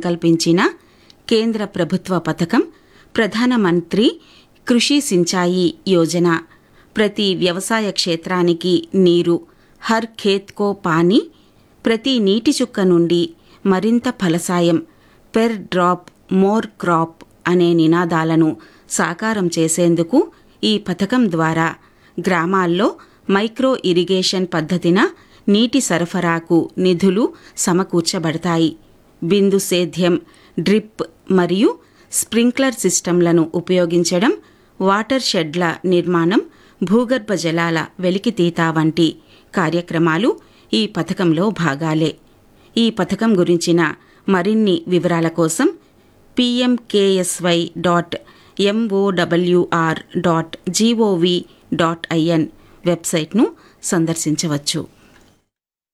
సంకల్పించిన కేంద్ర ప్రభుత్వ పథకం ప్రధానమంత్రి కృషి సించాయి యోజన ప్రతి వ్యవసాయ క్షేత్రానికి నీరు హర్ ఖేత్ కో పానీ ప్రతి నీటి చుక్క నుండి మరింత ఫలసాయం పెర్ డ్రాప్ మోర్ క్రాప్ అనే నినాదాలను సాకారం చేసేందుకు ఈ పథకం ద్వారా గ్రామాల్లో మైక్రో ఇరిగేషన్ పద్ధతిన నీటి సరఫరాకు నిధులు సమకూర్చబడతాయి బిందు సేద్యం డ్రిప్ మరియు స్ప్రింక్లర్ సిస్టంలను ఉపయోగించడం వాటర్ షెడ్ల నిర్మాణం భూగర్భ జలాల వెలికితీత వంటి కార్యక్రమాలు ఈ పథకంలో భాగాలే ఈ పథకం గురించిన మరిన్ని వివరాల కోసం PMKSY dot MOWR dot GOV dot IN వెబ్సైట్ను సందర్శించవచ్చు